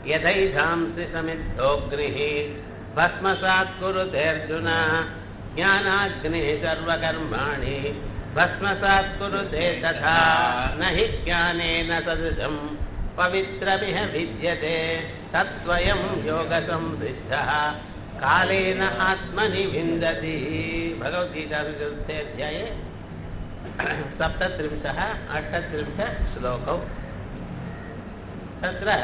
यथैधांसि समिद्धोऽग्निः भस्मसात् कुरुतेऽर्जुन ज्ञानाग्निः सर्वकर्माणि भस्मसात् कुरुते तथा न हि ज्ञानेन सदृशम् पवित्रमिह विद्यते तत्स्वयं योगसंसिद्धः कालेन आत्मनि विन्दति भगवद्गीतासु चतुर्थे अध्याये सप्तत्रिंशः अष्टत्रिंशः श्लोकौ तत्र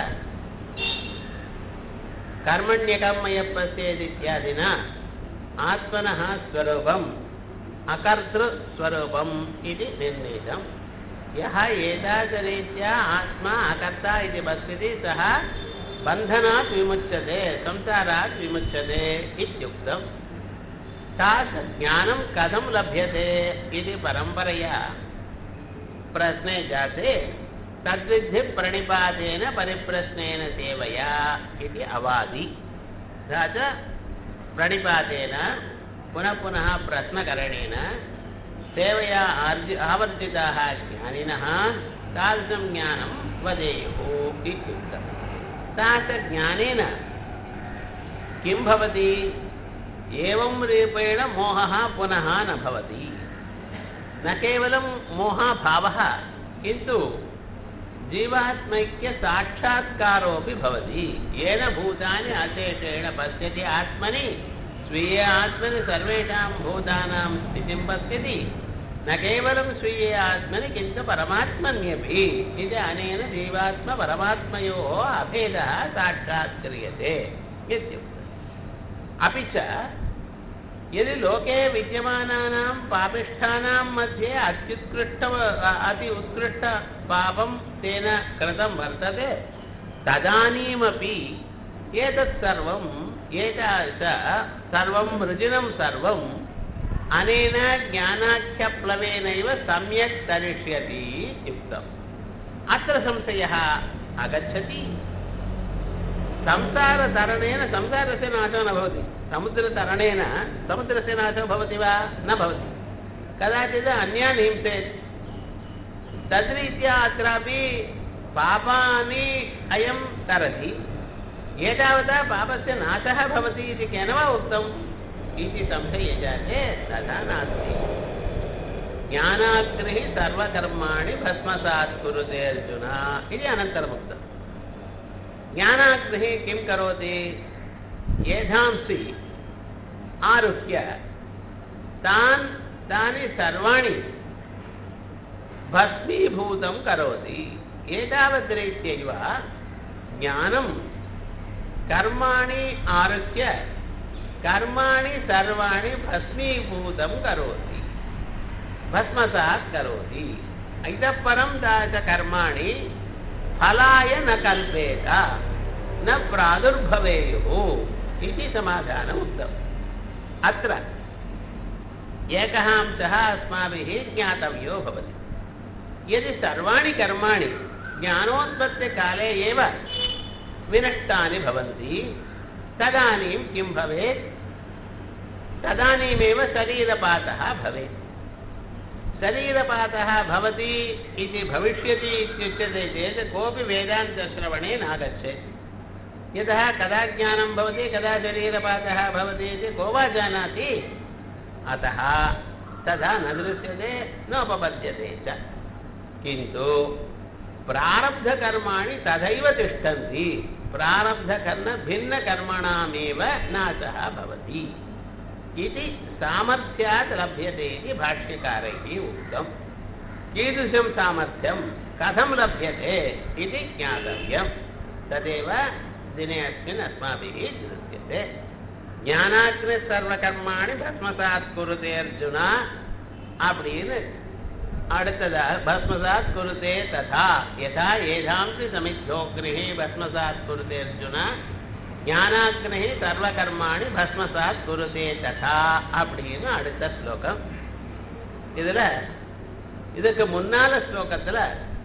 कर्मण्यकर्मयपस्येदित्यादिना आत्मनः स्वरूपम् अकर्तृस्वरूपम् इति निर्णीतम् यः एतादृरीत्या आत्मा अकर्ता इति पश्यति सः बन्धनात् विमुच्यते संसारात् विमुच्यते इत्युक्तम् तादृशज्ञानं कथं लभ्यते इति परम्परया प्रश्ने जाते तद्विद्धि प्रणिपातेन परिप्रश्नेन सेवया इति अवादि तथा च प्रणिपातेन पुनः पुनः प्रश्नकरणेन सेवया आर्जि आवर्जिताः ज्ञानिनः तादृशं ज्ञानं वदेयुः इत्युक्तं तादृशज्ञानेन किं भवति एवं रूपेण मोहः पुनः न भवति न केवलं मोहाभावः किन्तु जीवात्मैक्यसाक्षात्कारोऽपि भवति येन भूतानि अशेषेण पश्यति आत्मनि स्वीये आत्मनि सर्वेषां भूतानां स्थितिं पश्यति न केवलं स्वीये आत्मनि किन्तु परमात्मन्यपि इति अनेन जीवात्मपरमात्मयोः अभेदः साक्षात्क्रियते इत्युक्तम् अपि च यदि लोके विद्यमानानां पापिष्ठानां मध्ये अत्युत्कृष्ट अति उत्कृष्टपापं तेन कृतं वर्तते तदानीमपि एतत् सर्वम् एतादृश सर्वं वृजिनं सर्वम् अनेन ज्ञानाख्यप्लवेनैव सम्यक् तरिष्यति इत्युक्तम् अत्र संशयः आगच्छति संसारतरणेन संसारस्य नाशो न भवति समुद्रतरणेन समुद्रस्य नाशो भवति वा न भवति कदाचित् अन्यान् हिंसेत् तद्रीत्या अत्रापि पापानि अयं तरति एतावता पापस्य नाशः भवति इति केन वा उक्तम् इति संशये जाते तथा नास्ति ज्ञानाग्निः सर्वकर्माणि भस्मसात् कुरुते अर्जुन इति अनन्तरमुक्तम् ज्ञानाग्निः किं करोति येधांसि आरुह्य तान् तानि सर्वाणि भस्मीभूतं करोति एतावद्रीत्यैव ज्ञानं कर्माणि आरुह्य कर्माणि सर्वाणि भस्मीभूतं करोति भस्मसात् करोति इतः परं तादृशकर्माणि फलाय न कल्पेत न प्रादुर्भवेयुः इति समाधानम् उक्तम् अत्र एकः अंशः अस्माभिः ज्ञातव्यो भवति यदि सर्वाणि कर्माणि ज्ञानोत्पत्तिकाले एव विनष्टानि भवन्ति तदानीं किं भवेत् तदानीमेव शरीरपातः भवेत् शरीरपातः भवति इति भविष्यति इत्युच्यते चेत् कोऽपि वेदान्तश्रवणे नागच्छेत् यतः कदा ज्ञानं भवति कदा शरीरपातः भवति इति को वा जानाति अतः तथा न दृश्यते नोपपद्यते च किन्तु प्रारब्धकर्माणि तथैव तिष्ठन्ति प्रारब्धकर्म भिन्नकर्मणामेव नाशः भवति इति सामर्थ्यात् लभ्यते इति भाष्यकारैः उक्तम् कीदृशं सामर्थ्यं कथं लभ्यते इति ज्ञातव्यं तदेव दिने अस्मिन् अस्माभिः दृश्यते ஞானாக்னி சர்வகர்மாணி பஸ்மசாத் குருதே அர்ஜுனா அப்படின்னு அடுத்ததாக பஸ்மசாத் குருதே ததா யதா ஏதாம்சி சமித்தோக்னிஹி பஸ்மசாத் குருதே அர்ஜுனா ஞானாக்னி சர்வகர்மாணி பஸ்மசாத் குருதே ததா அப்படின்னு அடுத்த ஸ்லோகம் இதுல இதுக்கு முன்னால ஸ்லோகத்துல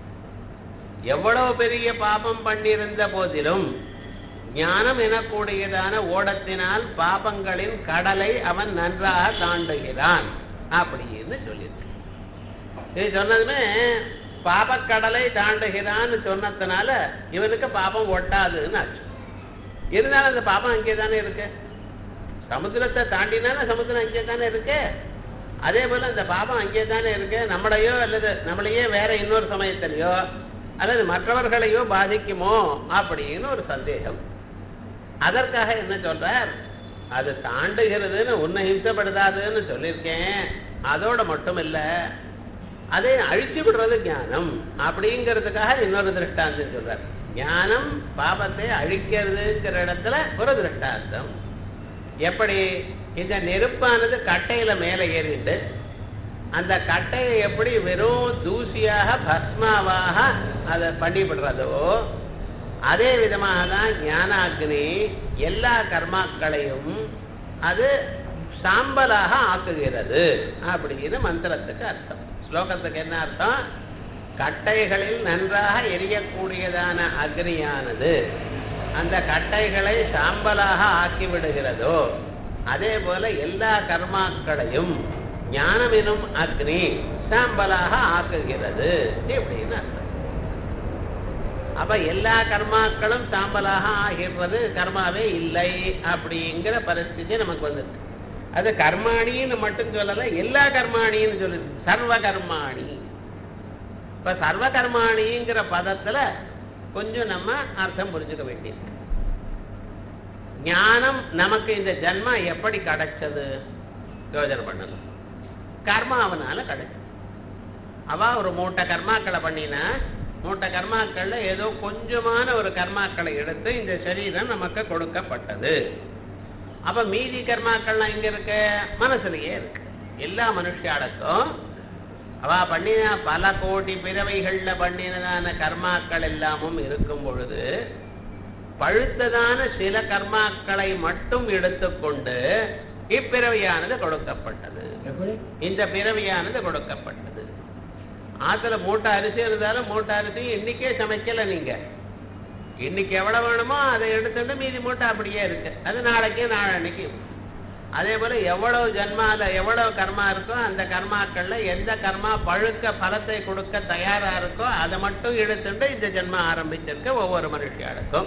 எவ்வளவு பெரிய பாபம் பண்ணியிருந்த போதிலும் ஞானம் எனக்கூடியதான ஓடத்தினால் பாபங்களின் கடலை அவன் நன்றாக தாண்டுகிறான் அப்படின்னு சொல்லியிருக்கு இது சொன்னதுமே பாபக்கடலை தாண்டுகிறான்னு சொன்னதுனால இவனுக்கு பாபம் ஒட்டாதுன்னு ஆச்சு இருந்தாலும் அந்த பாபம் அங்கே தானே இருக்கு சமுத்திரத்தை தாண்டினாலும் சமுத்திரம் அங்கே தானே இருக்கு அதே போல அந்த பாபம் அங்கே தானே இருக்கு நம்மளையோ அல்லது நம்மளையே வேற இன்னொரு சமயத்திலையோ அல்லது மற்றவர்களையோ பாதிக்குமோ அப்படின்னு ஒரு சந்தேகம் அதற்காக என்ன சொல்றார் அது தாண்டுகிறதுன்னு உன்னை ஹிம்சப்படுத்தாதுன்னு சொல்லியிருக்கேன் அதோட மட்டும் இல்ல அதை அழிச்சு விடுறது ஞானம் அப்படிங்கிறதுக்காக இன்னொரு திருஷ்டாந்தம் சொல்றார் ஞானம் பாபத்தை அழிக்கிறதுங்கிற இடத்துல ஒரு திருஷ்டாந்தம் எப்படி இந்த நெருப்பானது கட்டையில மேலே ஏறிட்டு அந்த கட்டையை எப்படி வெறும் தூசியாக பஸ்மாவாக அதை பண்ணிவிடுறதோ அதே விதமாக தான் ஞானாக்னி எல்லா கர்மாக்களையும் அது சாம்பலாக ஆக்குகிறது அப்படின்னு மந்திரத்துக்கு அர்த்தம் ஸ்லோகத்துக்கு என்ன அர்த்தம் கட்டைகளில் நன்றாக எரியக்கூடியதான அக்னியானது அந்த கட்டைகளை சாம்பலாக ஆக்கி விடுகிறதோ அதே போல எல்லா கர்மாக்களையும் ஞானம் எனும் அக்னி சாம்பலாக ஆக்குகிறது இப்படின்னு அர்த்தம் அப்ப எல்லா கர்மாக்களும் சாம்பலாக ஆகிறது கர்மாவே இல்லை அப்படிங்கிற பரிஸ்திதி நமக்கு வந்திருக்கு அது கர்மாணின்னு மட்டும் சொல்லல எல்லா கர்மாணின்னு சொல்லுது சர்வ கர்மாணி இப்ப சர்வ கர்மாணிங்கிற பதத்துல கொஞ்சம் நம்ம அர்த்தம் புரிஞ்சுக்க வேண்டியிருக்கு ஞானம் நமக்கு இந்த ஜன்மம் எப்படி கிடைச்சது யோஜனை பண்ணணும் கர்மாவனால கிடைச்சது அவ ஒரு மூட்டை கர்மாக்களை பண்ணினா மூட்டை கர்மாக்கள்ல ஏதோ கொஞ்சமான ஒரு கர்மாக்களை எடுத்து இந்த சரீரம் நமக்கு கொடுக்கப்பட்டது அப்ப மீதி கர்மாக்கள்லாம் எங்க இருக்கு மனசுலயே இருக்கு எல்லா மனுஷாளுக்கும் அவ பண்ணின பல கோடி பிறவைகள்ல பண்ணினதான கர்மாக்கள் எல்லாமும் இருக்கும் பொழுது பழுத்ததான சில கர்மாக்களை மட்டும் எடுத்துக்கொண்டு இப்பிறவியானது கொடுக்கப்பட்டது எப்படி இந்த பிறவியானது கொடுக்கப்பட்டது ஆத்துல மூட்டை அரிசி இருந்தாலும் மூட்டை அரிசி இன்னைக்கே சமைக்கல நீங்க இன்னைக்கு எவ்வளவு வேணுமோ அதை எடுத்துட்டு மீதி மூட்டை அப்படியே இருக்கு அது நாளைக்கு நாளன்னைக்கு அதே போல எவ்வளவு ஜன்மால எவ்வளவு கர்மா இருக்கோ அந்த கர்மாக்கள்ல எந்த கர்மா பழுக்க பலத்தை கொடுக்க தயாரா இருக்கோ அதை மட்டும் எடுத்துட்டு இந்த ஜென்மா ஆரம்பிச்சிருக்க ஒவ்வொரு மனுஷியாளுக்கும்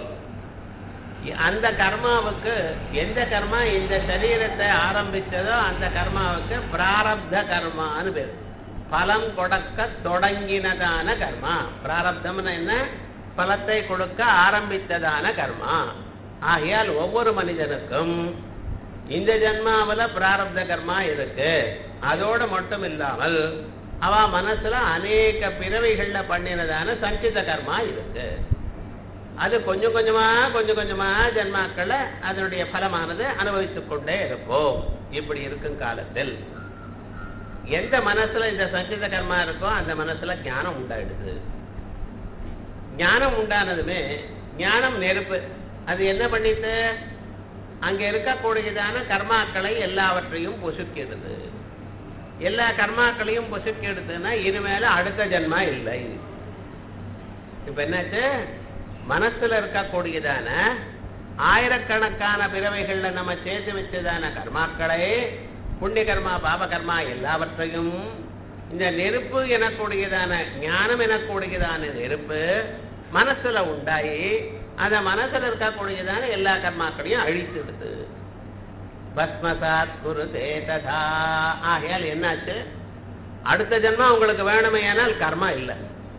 அந்த கர்மாவுக்கு எந்த கர்மா இந்த சரீரத்தை ஆரம்பிச்சதோ அந்த கர்மாவுக்கு பிராரப்த கர்மான்னு பேர் பலம் கொடுக்க தொடங்கினதான கர்மா பிராரப்தம்னு என்ன பலத்தை கொடுக்க ஆரம்பித்ததான கர்மா ஆகையால் ஒவ்வொரு மனிதனுக்கும் இந்த ஜென்மாவுல பிராரப்த கர்மா இருக்கு அதோட மட்டும் இல்லாமல் அவ மனசுல அநேக பிறவைகள்ல பண்ணினதான சஞ்சித கர்மா இருக்கு அது கொஞ்சம் கொஞ்சமா கொஞ்சம் கொஞ்சமா ஜென்மாக்கள அதனுடைய பலமானது அனுபவித்துக் கொண்டே இருப்போம் இப்படி இருக்கும் காலத்தில் எந்த மனசுல இந்த சஞ்சித கர்மா இருக்கோ அந்த மனசுல ஞானம் உண்டாயிடுது ஞானம் உண்டானதுமே ஞானம் நெருப்பு அது என்ன பண்ணிட்டு அங்க இருக்கக்கூடியதான கர்மாக்களை எல்லாவற்றையும் பொசுக்கிடுது எல்லா கர்மாக்களையும் பொசுக்கிடுதுன்னா இனிமேல அடுத்த ஜென்மா இல்லை இப்ப என்னாச்சு மனசுல இருக்கக்கூடியதான ஆயிரக்கணக்கான பிறவைகள்ல நம்ம சேர்த்து வச்சதான கர்மாக்களை புண்ணிய கர்மா பாப கர்மா எல்லாவற்றையும் இந்த நெருப்பு எனக்கூடியதான ஞானம் எனக்கூடியதான நெருப்பு மனசுல உண்டாயி அந்த மனசுல இருக்கக்கூடியதான எல்லா கர்மாக்களையும் அழித்துடுது பஸ்மசாத் குரு ததா ஆகையால் என்னாச்சு அடுத்த ஜென்மா உங்களுக்கு வேணுமையானால் கர்மா இல்லை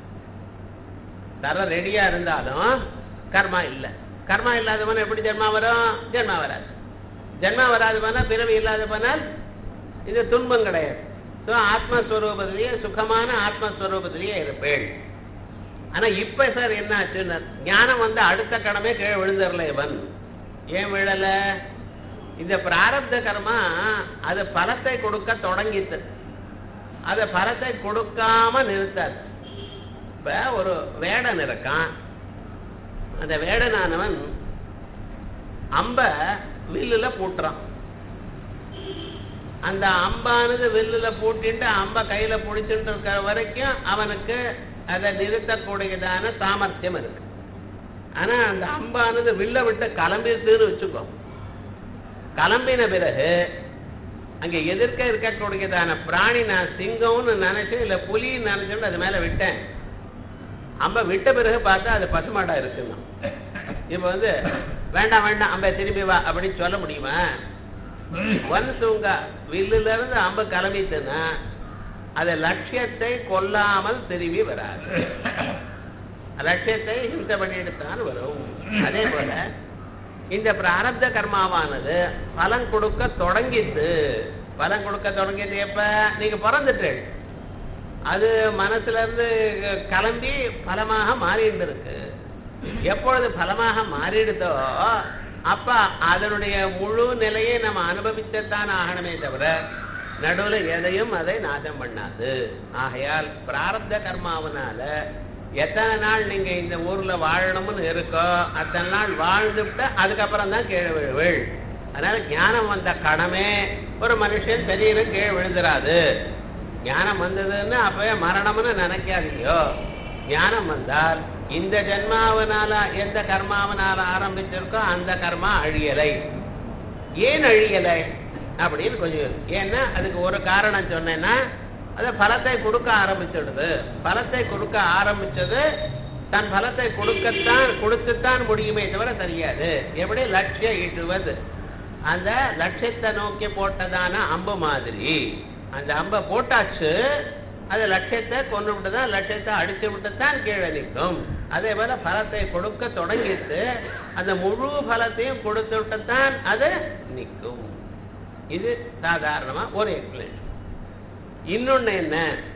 தர ரெடியா இருந்தாலும் கர்மா இல்லை கர்மா இல்லாதவன எப்படி ஜென்மா வரும் ஜென்மா வராது ஜென்மா வராது போனால் பிறவி இல்லாத போனால் இது துன்பம் கிடையாது ஸோ ஆத்மஸ்வரூபத்திலேயே சுகமான ஆத்மஸ்வரூபத்திலேயே இருப்பேள் ஆனா இப்ப சார் என்ன ஆச்சுன்னு ஞானம் வந்து அடுத்த கடமை கீழே விழுந்துடல இவன் ஏன் விழல இந்த பிராரப்த கர்மா அது பலத்தை கொடுக்க தொடங்கித்து அது பலத்தை கொடுக்காம நிறுத்தாது இப்ப ஒரு வேடன் இருக்கான் அந்த வேடனானவன் அம்ப வில்லுல பூட்டுறான் அந்த அம்பானது வில்லுல பூட்டிட்டு அம்ப கையில பிடிச்சிட்டு இருக்கிற வரைக்கும் அவனுக்கு அதை நிறுத்தக்கூடியதான சாமர்த்தியம் இருக்கு ஆனா அந்த அம்பானது வில்ல விட்டு கிளம்பிடுதுன்னு வச்சுக்கோ கிளம்பின பிறகு அங்க எதிர்க்க இருக்கக்கூடியதான பிராணி நான் சிங்கம்னு நினைச்சு இல்ல புலின்னு நினைச்சுட்டு அது மேல விட்டேன் அம்ப விட்ட பிறகு பார்த்தா அது பசுமாடா இருக்குன்னா இப்ப வந்து வேண்டாம் வேண்டாம் அம்ப திரும்பி வா அப்படின்னு சொல்ல முடியுமா ஒன்ஸ் உங்க வில்லுல இருந்து அம்பு கிளம்பிட்டுன்னா அது லட்சியத்தை கொல்லாமல் திரும்பி வராது லட்சியத்தை ஹிம்சை பண்ணிட்டு தான் வரும் அதே போல இந்த பிராரப்த கர்மாவானது பலன் கொடுக்க தொடங்கிட்டு பலன் கொடுக்க தொடங்கிட்டு எப்ப நீங்க பிறந்துட்டு அது மனசுல இருந்து கிளம்பி பலமாக மாறிட்டு இருக்கு எப்பொழுது பலமாக மாறிடுதோ அப்ப அதனுடைய முழு நிலையை நம்ம அனுபவிச்சத்தான் ஆகணுமே தவிர நடுவுல எதையும் அதை நாசம் பண்ணாது ஆகையால் பிராரப்த கர்மாவனால எத்தனை நாள் நீங்க இந்த ஊர்ல வாழணும்னு இருக்கோ அத்தனை நாள் வாழ்ந்துவிட்டு அதுக்கப்புறம் தான் கீழே விழுவள் அதனால ஞானம் வந்த கடமே ஒரு மனுஷன் சரீரம் கீழே விழுந்துராது ஞானம் வந்ததுன்னு அப்பவே மரணம்னு நினைக்காதீங்கோ ஞானம் வந்தால் இந்த ஜென்மாவனால எந்த கர்மாவனால ஆரம்பிச்சிருக்கோ அந்த கர்மா அழியலை ஏன் அழியலை அப்படின்னு கொஞ்சம் ஏன்னா அதுக்கு ஒரு காரணம் சொன்னேன்னா அது பலத்தை கொடுக்க ஆரம்பிச்சிடுது பலத்தை கொடுக்க ஆரம்பிச்சது தன் பலத்தை கொடுக்கத்தான் கொடுத்துத்தான் முடியுமே தவிர தெரியாது எப்படி லட்சிய ஈட்டுவது அந்த லட்சியத்தை நோக்கி போட்டதான அம்பு மாதிரி அந்த அம்பை போட்டாச்சு அது லட்சியத்தை கொண்டு விட்டு தான் லட்சியத்தை அடிச்சு விட்டு தான் கீழே நிற்கும் அதே போல பலத்தை கொடுக்க தொடங்கிட்டு அந்த முழு பலத்தையும் கொடுத்து விட்டு தான் அது நிற்கும் இது சாதாரணமா ஒரு எக்ஸ்பிளேஷன் இன்னொன்னு என்ன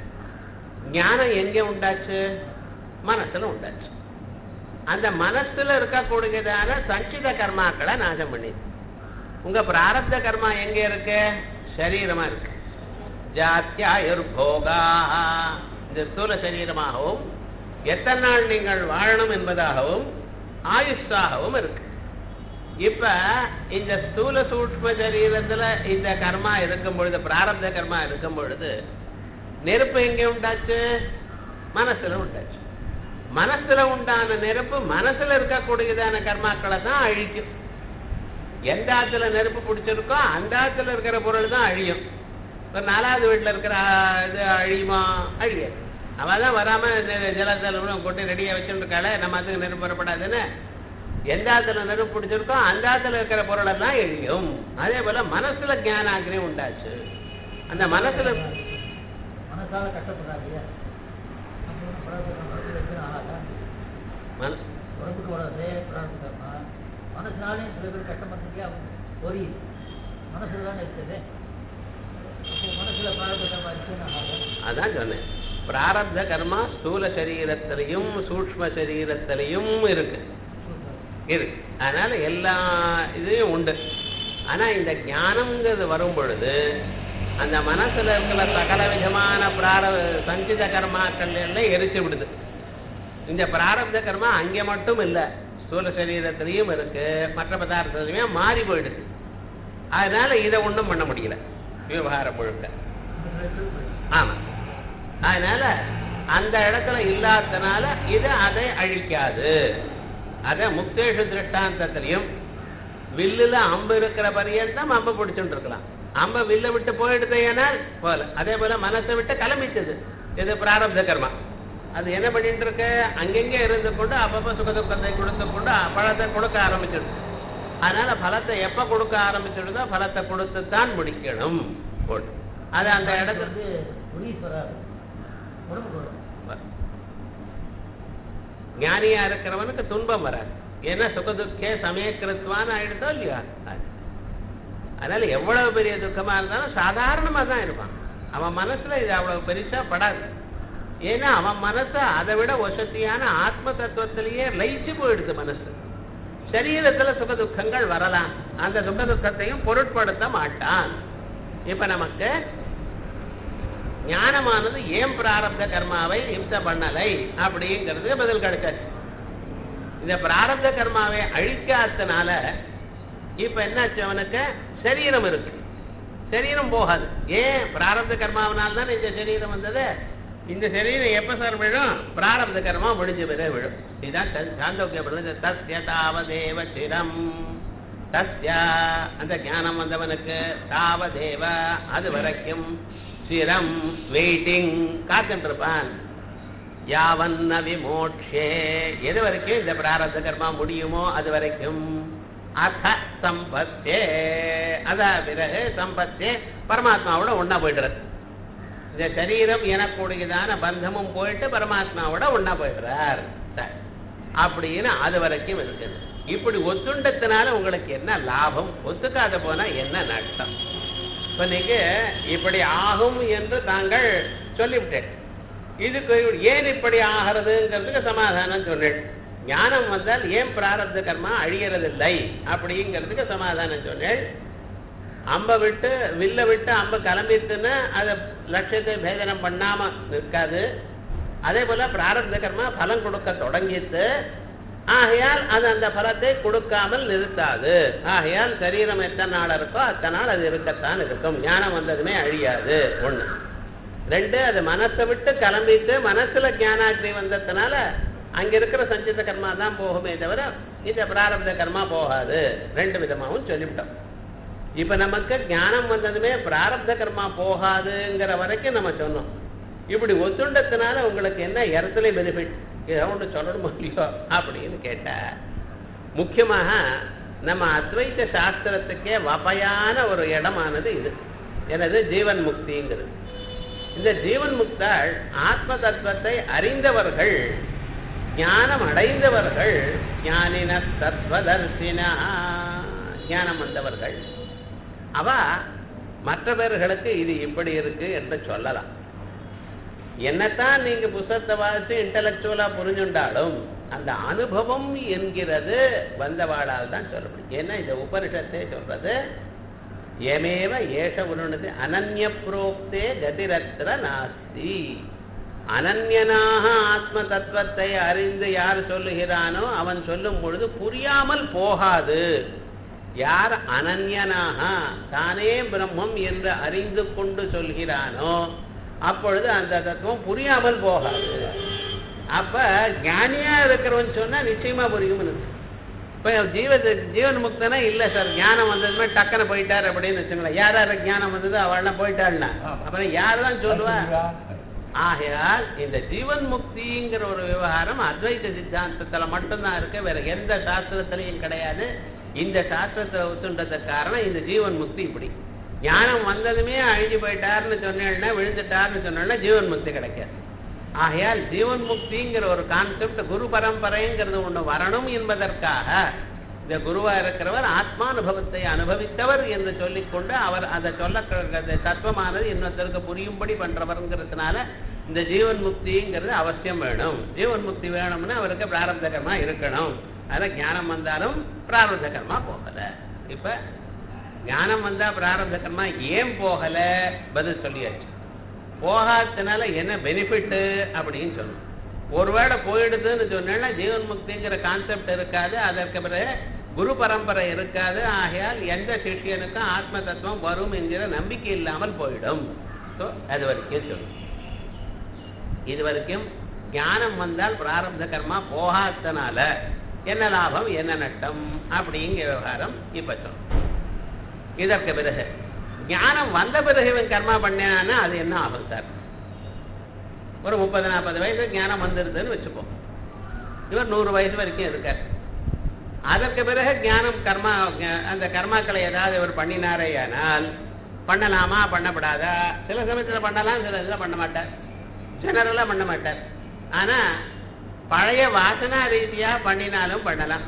ஞானம் எங்க உண்டாச்சு மனசுல உண்டாச்சு அந்த மனசுல இருக்கக்கூடியதான சஞ்சித கர்மாக்களை நாசம் பண்ணி உங்க பிராரப்த கர்மா எங்க இருக்கு சரீரமா இருக்கு ஜாத்தியாயுர்போகா இந்த ஸ்தூல சரீரமாகவும் எத்தனை நாள் நீங்கள் வாழணும் என்பதாகவும் ஆயுஷாகவும் இருக்கு இப்ப இந்த ஸ்தூல சூட்சம சரீரத்துல இந்த கர்மா இருக்கும் பொழுது பிராரப்த கர்மா இருக்கும் பொழுது நெருப்பு எங்க உண்டாச்சு மனசுல உண்டாச்சு மனசுல உண்டான நெருப்பு மனசுல இருக்கக்கூடியதான கர்மாக்களை தான் அழிக்கும் எந்த ஆத்துல நெருப்பு பிடிச்சிருக்கோ அந்த ஆத்துல இருக்கிற பொருள் தான் அழியும் ஒரு நாலாவது வீட்டுல இருக்கிற இது அழியுமா அழியாது அவள் தான் வராம ஜலத்தலம் கொண்டு ரெடியா வச்சுட்டு இருக்காளே நம்ம அதுக்கு நெருப்பு வரப்படாதுன்னு எந்த ஆத்துல நெருப்பு பிடிச்சிருக்கோ அந்த ஆத்துல இருக்கிற பொருளை தான் எழியும் அதே போல மனசுல ஞானாகிரி உண்டாச்சு அந்த மனசுல மனசால கஷ்டப்படுறாங்க இல்லையா நம்ம ஒன்றும் பிரார்த்தனை மனசில் இருக்கிற ஆளாக மன- உடம்புக்கு வராது பிரார்த்தனை மனசுனாலையும் சில பேர் கஷ்டப்படுறதுக்கே அவங்க புரியுது மனசுல தானே இருக்குது அப்போ மனசுல பிரார்த்தனை இருக்குன்னு ஆகும் அதான் சொன்னேன் பிராரப்த கர்மா ஸ்தூல சரீரத்திலையும் சூக்ஷ்ம சரீரத்திலையும் இருக்கு இருக்கு அதனால எல்லா இதையும் உண்டு ஆனா இந்த ஞானம்ங்கிறது வரும் பொழுது அந்த மனசுல இருக்கிற சகல விதமான பிரார சஞ்சித கர்மாக்கள் எல்லாம் எரிச்சு விடுது இந்த பிராரப்த கர்மா அங்கே மட்டும் இல்லை ஸ்தூல சரீரத்திலையும் இருக்கு மற்ற பதார்த்தத்திலையுமே மாறி போயிடுது அதனால இதை ஒண்ணும் பண்ண முடியல விவகாரம் முழுக்க ஆமா அதனால அந்த இடத்துல இல்லாதனால இது அதை அழிக்காது அத முக்தேஷு திருஷ்டாந்தத்திலையும் வில்லுல அம்பு இருக்கிற பரியந்தம் அம்பு பிடிச்சுட்டு இருக்கலாம் அம்ப வில்ல விட்டு போயிடுது ஏனால் போல அதே போல மனசை விட்டு கிளம்பிச்சது இது பிராரப்த கர்மா அது என்ன பண்ணிட்டு இருக்கு அங்கங்க இருந்து கொண்டு அப்பப்ப சுக துக்கத்தை கொடுத்து கொண்டு பழத்தை கொடுக்க ஆரம்பிச்சிடுது அதனால பலத்தை எப்ப கொடுக்க ஆரம்பிச்சிடுதோ பலத்தை கொடுத்துத்தான் முடிக்கணும் போட்டு. அது அந்த இடத்துல வந்து புரியுது வராது உடம்புக்கு வரும் ஞானியா இருக்கிறவனுக்கு துன்பம் வராது ஏன்னா சுகதுக்கே சமயக்கிருத்துவான்னு ஆயிடுதோ இல்லையா அது. அதனால எவ்வளவு பெரிய துக்கமா இருந்தாலும் சாதாரணமா தான் இருப்பான் அவன் மனசுல இது அவ்வளவு பெருசா படாது ஏன்னா அவன் மனசு அதை விட வசதியான ஆத்ம தத்துவத்திலேயே லயிச்சு போயிடுது மனசு சரீரத்துல சுக துக்கங்கள் வரலாம் அந்த சுக துக்கத்தையும் பொருட்படுத்த மாட்டான் இப்ப நமக்கு ஞானமானது ஏன் பிராரப்த கர்மாவை இம்சை பண்ணலை அப்படிங்கிறது பதில் கிடைச்சாச்சு இந்த பிராரப்த கர்மாவை அழிக்காதனால இப்ப என்னாச்சு அவனுக்கு சரீரம் இருக்கு சரீரம் போகாது ஏன் பிராரப்த கர்மாவனால் தான் இந்த சரீரம் வந்தது இந்த சரீரம் எப்ப சார் விழும் பிராரப்த கர்மா முடிஞ்ச பிறகு விழும் இதுதான் சா- சாந்தோக்கிய பிரபஞ்ச தஸ்ய தாவதேவ சிரம் தஸ்யா அந்த ஞானம் வந்தவனுக்கு தாவதேவ அது வரைக்கும் சிரம் வெயிட்டிங் காத்துட்டு இருப்பான் யாவன்ன விமோட்சே எது வரைக்கும் இந்த பிராரத்த கர்மா முடியுமோ அது வரைக்கும் அத சம்பத்தே அத பிறகு சம்பத்தே பரமாத்மாவோட ஒன்னா போயிடுறது இந்த சரீரம் எனக்கூடியதான பந்தமும் போயிட்டு பரமாத்மாவோட ஒன்னா போயிடுறார் சரி. அப்படின்னு அது வரைக்கும் இருக்குது இப்படி ஒத்துண்டத்தினால உங்களுக்கு என்ன லாபம் ஒத்துக்காத போனா என்ன நஷ்டம் இப்ப நீங்க இப்படி ஆகும் என்று தாங்கள் சொல்லிவிட்டேன் இதுக்கு ஏன் இப்படி ஆகிறதுங்கிறதுக்கு சமாதானம் சொன்னேன் ஞானம் வந்தால் ஏன் பிராரப்த கர்மா அழியறதில்லை அப்படிங்கிறதுக்கு சமாதானம் சொன்னேன் அம்பை விட்டு வில்ல விட்டு அம்பு கிளம்பிட்டுன்னா அதை லட்சியத்தை பேதனம் பண்ணாம நிற்காது அதே போல பிராரப்த கர்மா பலம் கொடுக்க தொடங்கிட்டு ஆகையால் அது அந்த பலத்தை கொடுக்காமல் நிறுத்தாது ஆகையால் சரீரம் எத்தனை நாள் இருக்கோ அத்தனை நாள் அது இருக்கத்தான் இருக்கும் ஞானம் வந்ததுமே அழியாது ஒண்ணு ரெண்டு அது மனசை விட்டு கிளம்பிட்டு மனசுல ஞானாக்னி வந்ததுனால அங்க இருக்கிற சஞ்சித கர்மா தான் போகுமே தவிர இந்த பிராரப்த கர்மா போகாது ரெண்டு விதமாகவும் சொல்லிவிட்டோம் இப்ப நமக்கு ஞானம் வந்ததுமே பிராரப்த கர்மா போகாதுங்கிற வரைக்கும் நம்ம சொன்னோம் இப்படி ஒத்துண்டத்தினால உங்களுக்கு என்ன இடத்துல பெனிஃபிட் இதை ஒன்று சொல்லணுமோ இல்லையோ அப்படின்னு கேட்ட முக்கியமாக நம்ம அத்வைத சாஸ்திரத்துக்கே வபையான ஒரு இடமானது இது எனது ஜீவன் முக்திங்கிறது இந்த ஜீவன் முக்தாள் ஆத்ம தத்துவத்தை அறிந்தவர்கள் ஞானம் அடைந்தவர்கள் ஞானின தத்வதர்சினா ஞானம் வந்தவர்கள் அவ மற்ற பேர்களுக்கு இது இப்படி இருக்கு என்று சொல்லலாம் என்னத்தான் நீங்க புஸ்தகத்தை வாசிச்சு இன்டலெக்சுவலா புரிஞ்சுண்டாலும் அந்த அனுபவம் என்கிறது வந்தவாளால் தான் சொல்ல முடியும் ஏன்னா இந்த உபனிஷத்தை சொல்றது எமேவ ஏஷ உருணது அனன்ய புரோக்தே கதிரத்திர நாஸ்தி அனன்யனாக ஆத்ம தத்துவத்தை அறிந்து யார் சொல்லுகிறானோ அவன் சொல்லும் பொழுது புரியாமல் போகாது யார் அனன்யனாக தானே பிரம்மம் என்று அறிந்து கொண்டு சொல்கிறானோ அப்பொழுது அந்த தத்துவம் புரியாமல் போகாது அப்ப ஞானியா இருக்கிறவன் சொன்னா நிச்சயமா புரியும் இப்ப ஜீவ ஜீவன் முக்தனா இல்ல சார் ஞானம் வந்ததுமே டக்குன்னு போயிட்டார் அப்படின்னு வச்சுங்களேன் யார் யாருக்கு ஞானம் வந்தது அவள்னா போயிட்டாள்னா அப்புறம் யார் தான் சொல்லுவா ஆகையால் இந்த ஜீவன் முக்திங்கிற ஒரு விவகாரம் அத்வைத சித்தாந்தத்துல மட்டும்தான் இருக்கு வேற எந்த சாஸ்திரத்திலையும் கிடையாது இந்த சாஸ்திரத்தை ஒத்துண்டதுக்கு காரணம் இந்த ஜீவன் முக்தி இப்படி ஞானம் வந்ததுமே அழிஞ்சு போயிட்டாருன்னு சொன்னேன்னா விழுந்துட்டாருன்னு சொன்னேன்னா ஜீவன் முக்தி கிடைக்காது ஆகையால் ஜீவன் முக்திங்கிற ஒரு கான்செப்ட் குரு பரம்பரைங்கிறது ஒண்ணு வரணும் என்பதற்காக இந்த குருவா இருக்கிறவர் ஆத்மானுபவத்தை அனுபவித்தவர் என்று சொல்லிக்கொண்டு அவர் அதை சொல்ல தத்துவமானது இன்னொருத்தருக்கு புரியும்படி பண்றவர்ங்கிறதுனால இந்த ஜீவன் முக்திங்கிறது அவசியம் வேணும் ஜீவன் முக்தி வேணும்னா அவருக்கு பிராரப்த கர்மா இருக்கணும் அதில் ஞானம் வந்தாலும் பிராரப்த கர்மா போகல இப்ப ஞானம் வந்தா பிராரப்த கர்மா ஏன் போகல பதில் சொல்லியாச்சு போகாததுனால என்ன பெனிஃபிட் அப்படின்னு சொல்லணும் ஒருவேளை போயிடுதுன்னு சொன்னா ஜீவன் முக்திங்கிற கான்செப்ட் இருக்காது அதற்கு பிறகு குரு பரம்பரை இருக்காது ஆகையால் எந்த சிஷியனுக்கும் ஆத்ம தத்துவம் வரும் என்கிற நம்பிக்கை இல்லாமல் போயிடும் ஸோ அது வரைக்கும் சொல்லணும் இது வரைக்கும் ஞானம் வந்தால் பிராரப்த கர்மா போகாதனால என்ன லாபம் என்ன நட்டம் அப்படிங்கிற விவகாரம் இப்ப சொல்லணும் இதற்கு பிறகு ஞானம் வந்த பிறகு இவன் கர்மா பண்ணான்னா அது என்ன ஆகும் சார் ஒரு முப்பது நாற்பது வயசு ஞானம் வந்துருதுன்னு வச்சுப்போம் இவர் நூறு வயசு வரைக்கும் இருக்கார் அதற்கு பிறகு ஞானம் கர்மா அந்த கர்மாக்களை ஏதாவது இவர் பண்ணினாரேயானால் பண்ணலாமா பண்ணப்படாதா சில சமயத்தில் பண்ணலாம் சில இதில் பண்ண மாட்டார் ஜெனரலாக பண்ண மாட்டார் ஆனா பழைய வாசனா ரீதியா பண்ணினாலும் பண்ணலாம்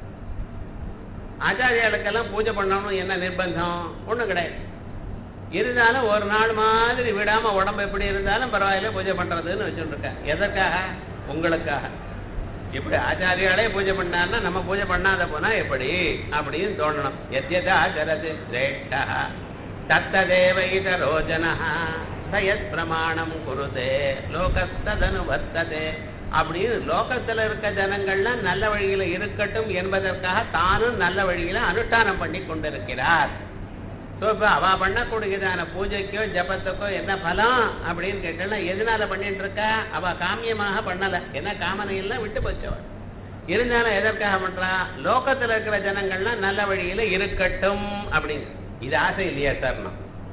ஆச்சாரியாளுக்கெல்லாம் பூஜை பண்ணணும் என்ன நிர்பந்தம் ஒண்ணும் கிடையாது இருந்தாலும் ஒரு நாள் மாதிரி விடாம உடம்பு எப்படி இருந்தாலும் பரவாயில்ல பூஜை பண்றதுன்னு வச்சுட்டு இருக்கேன் எதற்காக உங்களுக்காக இப்படி ஆச்சாரியாலே பூஜை பண்ணாருன்னா நம்ம பூஜை பண்ணாத போனா எப்படி அப்படின்னு தோணணும் எத்யதா ஜரது சிரேஷ்டா தத்ததேவ இதரோஜனா சயத் பிரமாணம் குருதே லோகஸ்ததனு வர்த்ததே அப்படின்னு லோகத்துல இருக்க ஜனங்கள்லாம் நல்ல வழியில இருக்கட்டும் என்பதற்காக தானும் நல்ல வழியில அனுஷ்டானம் பண்ணி கொண்டிருக்கிறார் ஸோ இப்போ அவ பண்ணக்கூடியதான பூஜைக்கோ ஜபத்துக்கோ என்ன பலம் அப்படின்னு கேட்டோம்னா எதனால பண்ணிட்டு இருக்கா அவ காமியமாக பண்ணல ஏன்னா காமனை எல்லாம் விட்டு போச்சவள் இருந்தாலும் எதற்காக பண்றா லோகத்துல இருக்கிற ஜனங்கள்லாம் நல்ல வழியில இருக்கட்டும் அப்படின்னு இது ஆசை இல்லையா சார்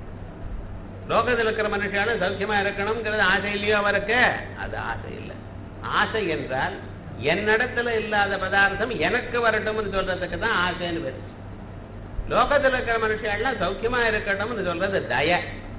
லோகத்தில் இருக்கிற மனுஷாலும் சௌக்கியமா இருக்கணுங்கிறது ஆசை இல்லையோ அவருக்கு அது ஆசை இல்லை ஆசை என்றால் என்னிடத்துல இல்லாத பதார்த்தம் எனக்கு வரட்டும்னு சொல்றதுக்கு தான் ஆசைன்னு பேரு லோகத்துல இருக்கிற மனுஷங்கள்லாம் சௌக்கியமா இருக்கட்டும்னு சொல்றது தய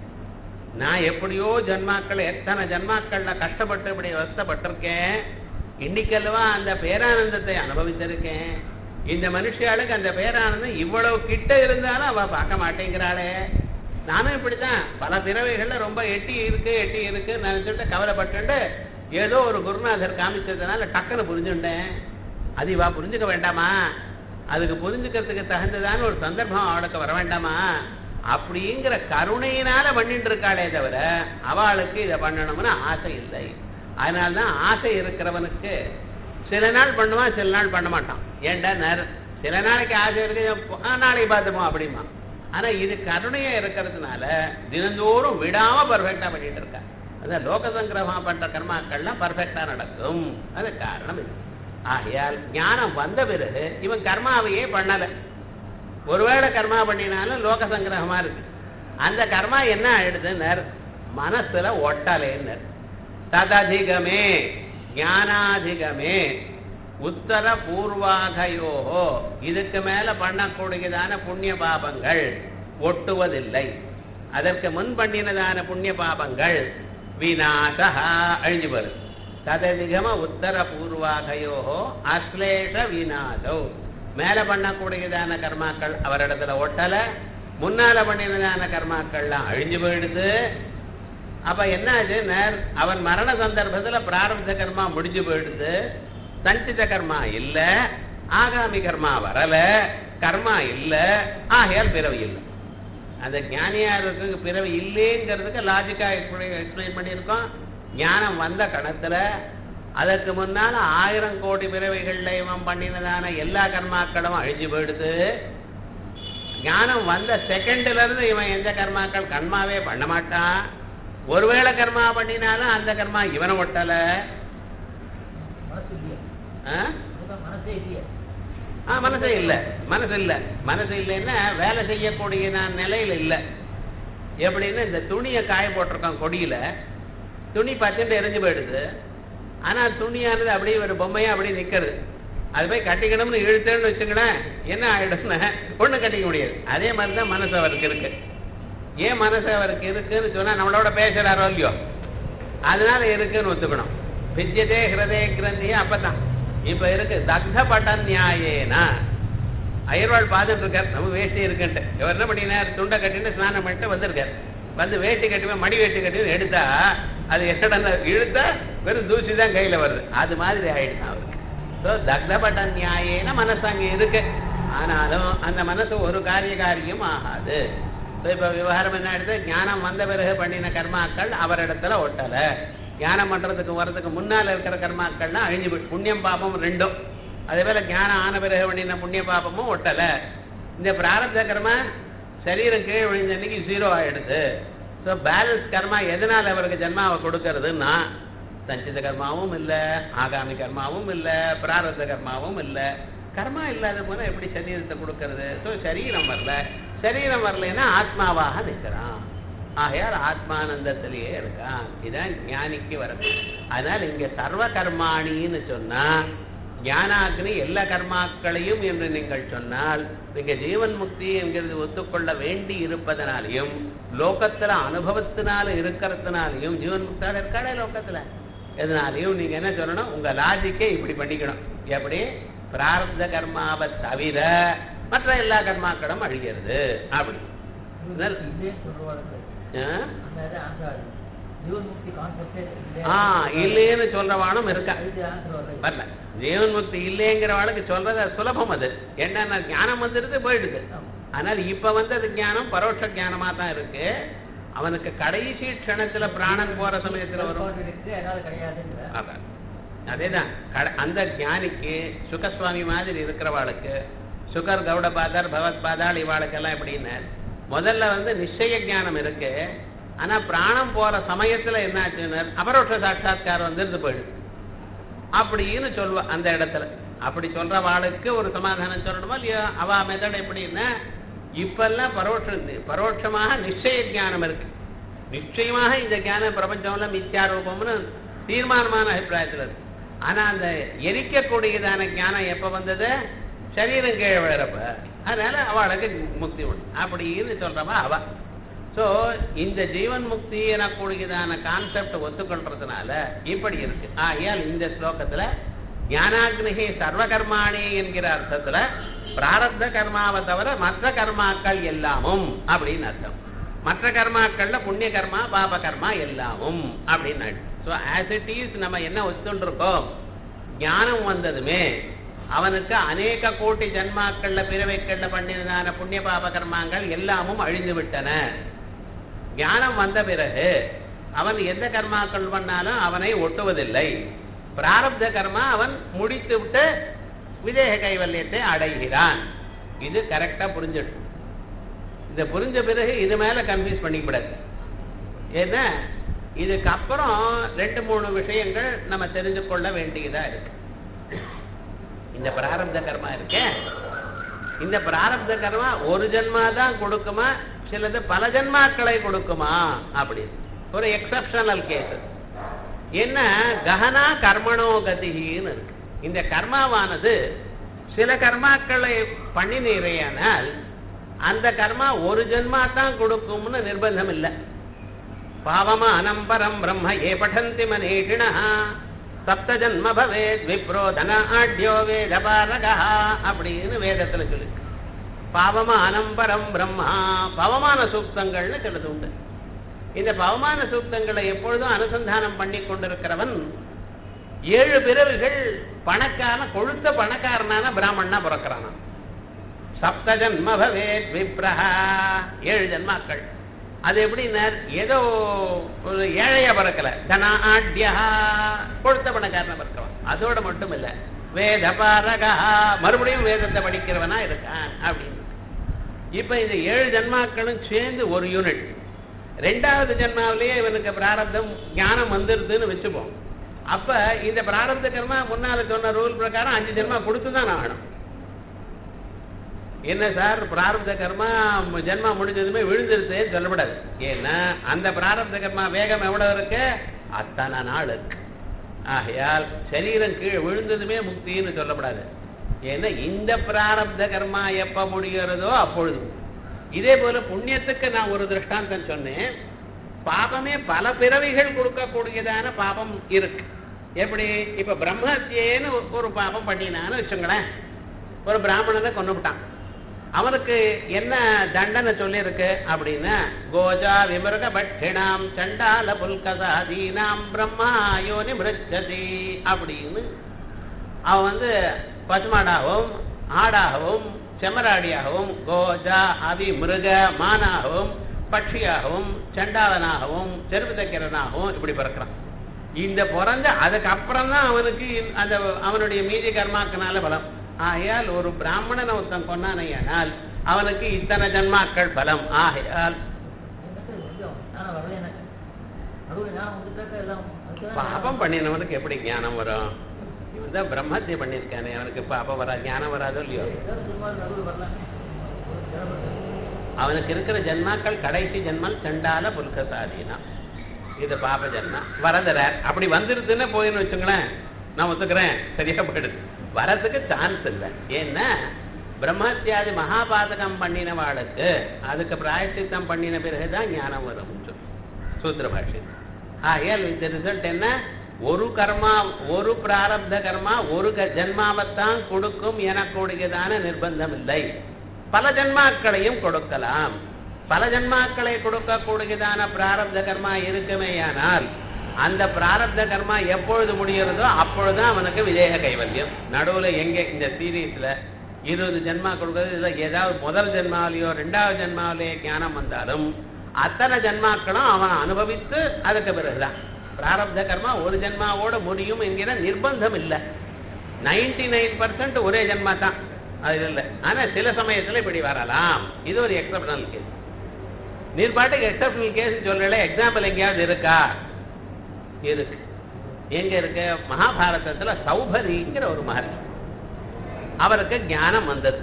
நான் எப்படியோ ஜன்மாக்கள் எத்தனை ஜன்மாக்கள்ல கஷ்டப்பட்டு இப்படி அவஸ்தப்பட்டிருக்கேன் இன்னைக்கல்லவா அந்த பேரானந்தத்தை அனுபவிச்சிருக்கேன் இந்த மனுஷியாளுக்கு அந்த பேரானந்தம் இவ்வளவு கிட்ட இருந்தாலும் அவ பார்க்க மாட்டேங்கிறாளே நானும் இப்படித்தான் பல பிறவைகள்ல ரொம்ப எட்டி இருக்கு எட்டி இருக்கு நினைச்சுட்டு கவலைப்பட்டுட்டு ஏதோ ஒரு குருநாதர் காமிச்சதுனால டக்குன்னு புரிஞ்சுட்டேன் அது இவா புரிஞ்சுக்க வேண்டாமா அதுக்கு புரிஞ்சுக்கிறதுக்கு தகுந்ததான ஒரு சந்தர்ப்பம் அவளுக்கு வர வேண்டாமா அப்படிங்கிற கருணையினால பண்ணிட்டு இருக்காளே தவிர அவளுக்கு இதை பண்ணணும்னு ஆசை இல்லை அதனால்தான் ஆசை இருக்கிறவனுக்கு சில நாள் பண்ணுவான் சில நாள் பண்ண மாட்டான் ஏன்டா நர் சில நாளைக்கு ஆசை இருக்கு ஆ, நாளைக்கு பார்த்துப்போம் அப்படிமா ஆனா இது கருணையா இருக்கிறதுனால தினந்தோறும் விடாம பர்ஃபெக்டா பண்ணிட்டு இருக்கா அதான் லோக சங்கிரகமா பண்ற கர்மாக்கள்லாம் பர்ஃபெக்டா நடக்கும் அது காரணம் இது ஆகையால் ஞானம் வந்த பிறகு இவன் கர்மாவையே பண்ணல ஒருவேளை கர்மா பண்ணினாலும் லோக சங்கிரகமா இருக்கு அந்த கர்மா என்ன ஆயிடுதுன்னர் மனசுல ஒட்டலேன்னர் தததிகமே ஞானாதிகமே உத்தர பூர்வாகயோகோ இதுக்கு மேல பண்ணக்கூடியதான புண்ணிய பாபங்கள் ஒட்டுவதில்லை அதற்கு முன் பண்ணினதான புண்ணிய பாபங்கள் விநாசா அழிஞ்சு வரும் தததிகம உத்தர பூர்வாகயோகோ அஸ்லேஷ விநாசோ மேல பண்ணக்கூடியதான கர்மாக்கள் அவரிடத்துல ஒட்டல முன்னால பண்ணினதான கர்மாக்கள்லாம் அழிஞ்சு போயிடுது அப்ப என்ன ஆச்சு நேர் அவன் மரண சந்தர்ப்பத்துல பிராரப்த கர்மா முடிஞ்சு போயிடுது சஞ்சித கர்மா இல்ல ஆகாமி கர்மா வரல கர்மா இல்ல ஆகையால் பிறவி இல்லை அந்த ஞானியா இருக்கு பிறவி இல்லைங்கிறதுக்கு லாஜிக்கா எக்ஸ்பிளைன் பண்ணியிருக்கோம் ஞானம் வந்த கணத்துல அதற்கு முன்னால ஆயிரம் கோடி பிறவிகள்ல இவன் பண்ணினதான எல்லா கர்மாக்களும் அழிஞ்சு போயிடுது ஞானம் வந்த செகண்ட்ல இருந்து இவன் எந்த கர்மாக்கள் கர்மாவே பண்ண மாட்டான் ஒருவேளை கர்மா பண்ணினாலும் அந்த கர்மா இவனை ஒட்டல மனசு இல்லையா ஆ? அதுதான் மனசே இல்லையா ஆ மனசே இல்ல மனசு இல்ல மனசு இல்லைன்னா வேலை செய்யக்கூடிய நான் நிலையில இல்ல எப்படின்னு இந்த துணியை காய போட்டிருக்கோம் கொடியில துணி பச்சுட்டு எரிஞ்சு போயிடுது ஆனா துணியானது அப்படியே ஒரு பொம்மையா அப்படியே நிக்கிறது அது போய் கட்டிக்கணும்னு இழுத்தேன்னு வச்சுங்களேன் என்ன ஆயிடும்னா ஒண்ணு கட்டிக்க முடியாது அதே மாதிரி தான் மனசு அவருக்கு இருக்கு ஏன் மனசு அவருக்கு இருக்குன்னு சொன்னா நம்மளோட பேசுறாரோ இல்லையோ அதனால இருக்குன்னு ஒத்துக்கணும் பிஜ்யதே ஹிருதய கிரந்தியே அப்பதான் இப்ப இருக்கு தக்த பட்ட நியாயேனா அயர்வாள் பார்த்துட்டு இருக்கார் நம்ம வேஷ்டி இருக்குன்ட்டு இவர் என்ன பண்ணினார் துண்டை கட்டிட்டு ஸ்நானம் பண்ணிட்டு வந்திருக்கார் வந்து வேட்டி கட்டி மடி வேட்டி கட்டி எடுத்தா அது எட்டடா இழுத்தா வெறும் தூசி தான் கையில வருது அது மாதிரி ஆயிடுச்சு அவருக்கு ஸோ தக்தபட்ட நியாயேன மனசு அங்கே இருக்கு ஆனாலும் அந்த மனசு ஒரு காரிய காரியம் ஆகாது ஸோ இப்போ விவகாரம் என்ன ஆயிடுது ஞானம் வந்த பிறகு பண்ணின கர்மாக்கள் அவரிடத்துல ஒட்டல ஞானம் பண்றதுக்கு வர்றதுக்கு முன்னால இருக்கிற கர்மாக்கள்லாம் அழிஞ்சு போய் புண்ணியம் பாபம் ரெண்டும் அதே போல ஞானம் ஆன பிறகு பண்ணின புண்ணிய பாபமும் ஒட்டல இந்த பிராரப்த கர்மா சரீரம் கீழே விழுந்த அன்னைக்கு ஜீரோ ஆயிடுது ஸோ பேலன்ஸ் கர்மா எதனால அவருக்கு ஜென்மாவை கொடுக்கறதுன்னா சஞ்சித கர்மாவும் இல்ல ஆகாமி கர்மாவும் இல்ல பிராரப்த கர்மாவும் இல்ல கர்மா இல்லாத போனா எப்படி சரீரத்தை கொடுக்கறது ஸோ சரீரம் வரல சரீரம் வரலைன்னா ஆத்மாவாக நிற்கிறான் ஆகையால் ஆத்மானந்தத்திலேயே இருக்கான் இதான் ஞானிக்கு வரும் அதனால இங்க சர்வ கர்மாணின்னு சொன்னா ஞானாக்னி எல்லா கர்மாக்களையும் என்று நீங்கள் சொன்னால் நீங்க ஜீவன் முக்தி என்கிறது ஒத்துக்கொள்ள வேண்டி இருப்பதனாலையும் லோகத்துல அனுபவத்தினால இருக்கிறதுனாலையும் ஜீவன் முக்தால இருக்காளே லோகத்துல எதனாலையும் நீங்க என்ன சொல்லணும் உங்க லாஜிக்கை இப்படி பண்ணிக்கணும் எப்படி பிராரப்த கர்மாவை தவிர மற்ற எல்லா கர்மாக்களும் அழிகிறது அப்படி இதனால் இல்லைன்னு சொல்றவாளுக்கு ஆ? அந்த இது ஆன்சர் ஆகுது ஜீவன் முக்தி கான்செப்டே ஆ இல்லைன்னு சொல்றவானும் இருக்கா இது ஆன்சர் வரல வரல ஜீவன் முக்தி இல்லைங்கிறவாளுக்கு சொல்றது அது சுலபம் அது என்னன்னா ஞானம் வந்துடுது போயிடுது ஆனால் இப்ப வந்து அது ஞானம் பரோட்ச ஞானமா தான் இருக்கு அவனுக்கு கடைசி க்ஷணத்துல பிராணன் போற சமயத்துல வரும் கான்ட்ரடிக்ட் அதனால கிடையாதுங்கிற அதான் அதேதான் கட- அந்த ஞானிக்கு சுகஸ்வாமி மாதிரி இருக்கிறவாளுக்கு சுகர் கௌடபாதர் பகவத் பாதாள் இவாளுக்கெல்லாம் எப்படின்னு முதல்ல வந்து நிச்சய ஞானம் இருக்கு ஆனா பிராணம் போற சமயத்துல என்னாச்சுன்னு அபரோட்ச சாட்சாத்காரம் வந்துருந்து போயிடுது அப்படின்னு சொல்லுவா அந்த இடத்துல அப்படி சொல்றவாளுக்கு ஒரு சமாதானம் சொல்லணுமா இல்லையா அவ மெத்தட் எப்படின்னா இப்பெல்லாம் பரோட்ச பரோட்சமாக நிச்சய ஞானம் இருக்கு நிச்சயமாக இந்த ஞானம் பிரபஞ்சம்ல மித்யா ரூபம்னு தீர்மானமான அபிப்பிராயத்துல இருக்கு ஆனா அந்த எரிக்கக்கூடியதான ஞானம் எப்ப வந்தது சரீரம் கீழே விழுறப்ப அதனால அவளுக்கு முக்தி உண்டு அப்படின்னு சொல்றவா அவ சோ இந்த ஜீவன் முக்தி எனக்கூடியதான கான்செப்ட் ஒத்துக்கொள்றதுனால இப்படி இருக்கு ஆகையால் இந்த ஸ்லோகத்துல ஞானாக்னிகி சர்வகர்மாணி என்கிற அர்த்தத்துல பிராரப்த கர்மாவை தவிர மற்ற கர்மாக்கள் எல்லாமும் அப்படின்னு அர்த்தம் மற்ற கர்மாக்கள்ல புண்ணிய கர்மா பாப கர்மா எல்லாமும் அப்படின்னு ஸோ ஆஸ் இட் இஸ் நம்ம என்ன ஒத்துண்டிருக்கோம் ஞானம் வந்ததுமே அவனுக்கு அநேக கோட்டி ஜன்மாக்கள்ல பிறவைக்கள்ல பண்ணினதான புண்ணிய பாப கர்மாங்கள் எல்லாமும் அழிந்து விட்டன ஞானம் வந்த பிறகு அவன் எந்த கர்மாக்கள் பண்ணாலும் அவனை ஒட்டுவதில்லை பிராரப்த கர்மா அவன் முடித்து விட்டு விதேக கைவல்யத்தை அடைகிறான் இது கரெக்டா புரிஞ்சிடும் இதை புரிஞ்ச பிறகு இது மேல கன்ஃபியூஸ் பண்ணிக்கூடாது ஏன்னா இதுக்கப்புறம் ரெண்டு மூணு விஷயங்கள் நம்ம தெரிஞ்சு கொள்ள வேண்டியதா இருக்கு இந்த பிராரப்த கர்மா இருக்கே இந்த பிராரப்த கர்மா ஒரு ஜென்மா தான் கொடுக்குமா சிலது பல ஜென்மாக்களை கொடுக்குமா அப்படின்னு ஒரு எக்ஸப்ஷனல் கேஸ் என்ன ககனா கர்மணோ கதின்னு இருக்கு இந்த கர்மாவானது சில கர்மாக்களை பண்ணினீரையானால் அந்த கர்மா ஒரு ஜென்மா தான் கொடுக்கும்னு நிர்பந்தம் இல்லை பாவமா அனம்பரம் பிரம்ம ஏ படந்தி மனீஷிண சப்த ஜன்ம பவேத் விப்ரோ தனாட்யோ வேதபாரகா அப்படின்னு வேதத்துல சொல்லு பாவமா அனம்பரம் பிரம்மா பவமான சூக்தங்கள்னு சிலது உண்டு இந்த பவமான சூக்தங்களை எப்பொழுதும் அனுசந்தானம் பண்ணி கொண்டிருக்கிறவன் ஏழு பிறவிகள் பணக்கான கொழுத்த பணக்காரனான பிராமணனா பிறக்கிறானா சப்த ஜன்ம பவேத் விப்ரஹா ஏழு ஜன்மாக்கள் அது எப்படின்னா ஏதோ ஒரு ஏழையா பிறக்கல தனாட்யா கொழுத்த பணக்காரனா பிறக்கிறவன் அதோட மட்டும் இல்ல வேத பாரகா மறுபடியும் வேதத்தை படிக்கிறவனா இருக்கான் அப்படின்னு இப்ப இந்த ஏழு ஜன்மாக்களும் சேர்ந்து ஒரு யூனிட் ரெண்டாவது ஜென்மாவிலேயே இவனுக்கு பிராரப்தம் ஞானம் வந்துருதுன்னு வச்சுப்போம் அப்ப இந்த பிராரப்த கர்மா முன்னால சொன்ன ரூல் பிரகாரம் அஞ்சு ஜென்மா கொடுத்துதான் ஆகணும் என்ன சார் பிராரப்த கர்மா ஜென்மா முடிஞ்சதுமே விழுந்துருச்சேன்னு சொல்லப்படாது ஏன்னா அந்த பிராரப்த கர்மா வேகம் எவ்வளவு இருக்கு அத்தனை நாள் இருக்கு ஆகையால் சரீரம் கீழே விழுந்ததுமே முக்தின்னு சொல்லப்படாது ஏன்னா இந்த பிராரப்த கர்மா எப்ப முடிகிறதோ அப்பொழுது இதே போல புண்ணியத்துக்கு நான் ஒரு திருஷ்டாந்தம் சொன்னேன் பாபமே பல பிறவிகள் கொடுக்கக்கூடியதான பாபம் இருக்கு எப்படி இப்ப பிரம்மஹத்தியேன்னு ஒரு பாபம் பண்ணினான்னு வச்சுங்களேன் ஒரு பிராமணனை கொண்டுவிட்டான் அவனுக்கு என்ன தண்டனை சொல்லியிருக்கு அப்படின்னா கோஜா விமிருக பட்சிணாம் சண்டால புல்கசாதீனாம் பிரம்மா யோனி மிருச்சதி அப்படின்னு அவன் வந்து பசுமாடாகவும் ஆடாகவும் செம்மராடியாகவும் கோஜா அவி மிருக மானாகவும் பட்சியாகவும் சண்டாளனாகவும் செருப்பு தைக்கிறனாகவும் இப்படி பிறக்கிறான் இந்த பிறந்த அதுக்கப்புறம் தான் அவனுக்கு அந்த அவனுடைய மீதி கர்மாக்கனால பலம் ஆகையால் ஒரு பிராமணனை ஒருத்தன் கொண்டானையானால் அவனுக்கு இத்தனை ஜன்மாக்கள் பலம் ஆகையால் எனக்கு கொஞ்சம் ஞானம் வரல எனக்கு நடுவில் ஞானம் வந்துட்டாக்க எல்லாம் அதுக்குதான் பாபம் பண்ணினவனுக்கு எப்படி ஞானம் வரும் இவன் தான் பிரம்மத்தை பண்ணியிருக்கானே அவனுக்கு பாபம் வரா ஞானம் வராதோ இல்லையோ ஏதாவது சும்மா நடுவில் வரலாமே ஒரு சிரமத்தை. அவனுக்கு இருக்கிற ஜன்மாக்கள் கடைசி ஜென்மல் சண்டால புல்கசாதீனா இது பாப ஜன்மா வரதுறார் அப்படி வந்துருதுன்னு போயின்னு வச்சுங்களேன் நான் ஒத்துக்கிறேன் சரியா போயிடுது வரதுக்கு சான்ஸ் இல்லை ஏன்னா பிரம்மத்தியாதி மகாபாதகம் பண்ணினவாளுக்கு அதுக்கு பிராயச்சித்தம் பண்ணின பிறகுதான் ஞானம் வரும் சூத்திர பாஷை ஆகையால் இந்த ரிசல்ட் என்ன ஒரு கர்மா ஒரு பிராரப்த கர்மா ஒரு க- ஜென்மாவைத்தான் கொடுக்கும் எனக்கூடியதான நிர்பந்தம் இல்லை பல ஜென்மாக்களையும் கொடுக்கலாம் பல ஜென்மாக்களை கொடுக்கக்கூடியதான பிராரப்த கர்மா இருக்குமேயானால் அந்த பிராரப்த கர்மா எப்பொழுது முடிகிறதோ அப்பொழுதுதான் அவனுக்கு விஜய கைவல்யம் நடுவுல எங்க இந்த சீரீஸ்ல இருபது ஜென்மா கொடுக்கறது இதுல ஏதாவது முதல் ஜென்மாவிலேயோ ரெண்டாவது ஜென்மாவிலேயோ ஞானம் வந்தாலும் அத்தனை ஜென்மாக்களும் அவன் அனுபவித்து அதுக்கு பிறகுதான் பிராரப்த கர்மா ஒரு ஜென்மாவோட முடியும் என்கிற நிர்பந்தம் இல்லை நைன்டி நைன் ஒரே ஜென்மா தான் அது இல்லை ஆனா சில சமயத்துல இப்படி வரலாம் இது ஒரு எக்ஸப்ஷனல் கேஸ் நீர் பாட்டுக்கு எக்ஸப்ஷனல் கேஸ் சொல்லல எக்ஸாம்பிள் எங்கேயாவது இருக்கா இருக்கு எங்க இருக்கு மகாபாரதத்துல சௌபரிங்கிற ஒரு மகர்ஷி அவருக்கு ஞானம் வந்தது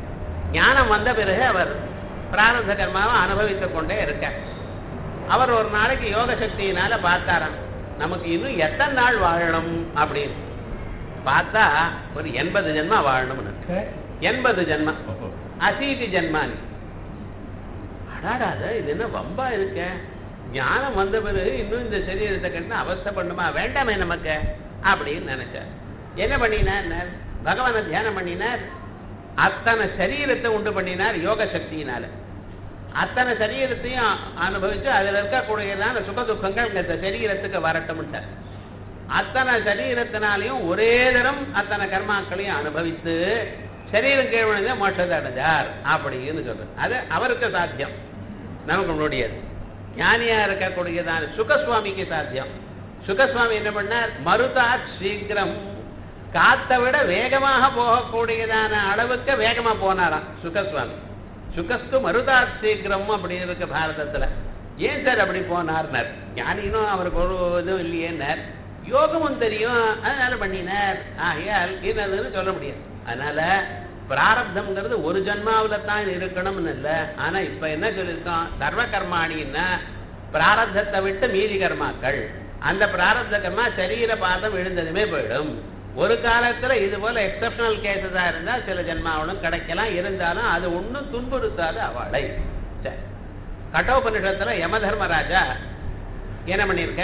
ஞானம் வந்த பிறகு அவர் பிராரப்த கர்மாவை அனுபவித்துக் கொண்டே இருக்கார் அவர் ஒரு நாளைக்கு யோக சக்தியினால பார்த்தாராம் நமக்கு இன்னும் எத்தனை நாள் வாழணும் அப்படின்னு பார்த்தா ஒரு எண்பது ஜென்மா வாழணும்னு எண்பது ஜென்மா அசீதி ஜென்மானி அடாடாத இது என்ன வம்பா இருக்க ஞானம் வந்த பிறகு இன்னும் இந்த சரீரத்தை கண்டு அவஸ்தை பண்ணுமா வேண்டாமே நமக்கு அப்படின்னு நினைச்சார் என்ன பண்ணினார் பகவானை தியானம் பண்ணினார் அத்தனை சரீரத்தை உண்டு பண்ணினார் யோக சக்தியினால அத்தனை சரீரத்தையும் அனுபவிச்சு அதுல இருக்கக்கூடியதான சுக துக்கங்கள் இந்த சரீரத்துக்கு வரட்டும்ட்டார் அத்தனை சரீரத்தினாலையும் ஒரே தரம் அத்தனை கர்மாக்களையும் அனுபவித்து சரீரம் கீழ்வழிந்த மோட்சத்தை அடைஞ்சார் அப்படின்னு சொல்றது அது அவருக்கு சாத்தியம் நமக்கு முடியாது ஞானியா இருக்கக்கூடியதான சுகசுவாமிக்கு சாத்தியம் சுகசுவாமி என்ன பண்ணார் மருதா சீக்கிரம் காத்தை விட வேகமாக போகக்கூடியதான அளவுக்கு வேகமா போனாராம் சுகசுவாமி சுகஸ்து மருதா சீக்கிரம் அப்படி இருக்கு பாரதத்துல ஏன் சார் அப்படி போனார்னார் ஞானினும் அவருக்கு ஒரு இதுவும் இல்லையேன்னார் யோகமும் தெரியும் அதனால பண்ணினார் ஆகையால் என்னதுன்னு சொல்ல முடியாது அதனால பிராரப்தம்ங்கிறது ஒரு ஜன்மாவில தான் இருக்கணும்னு இல்லை ஆனா இப்ப என்ன சொல்லியிருக்கோம் சர்வ கர்மாணின்னா பிராரப்தத்தை விட்டு மீதி கர்மாக்கள் அந்த பிராரப்த கர்மா சரீர பாதம் விழுந்ததுமே போயிடும் ஒரு காலத்துல இது போல எக்ஸப்ஷனல் கேசஸா இருந்தா சில ஜென்மாவனும் கிடைக்கலாம் இருந்தாலும் அது ஒண்ணும் துன்புறுத்தாது அவளை சரி கட்டோபனிஷத்துல யம தர்மராஜா என்ன பண்ணியிருக்க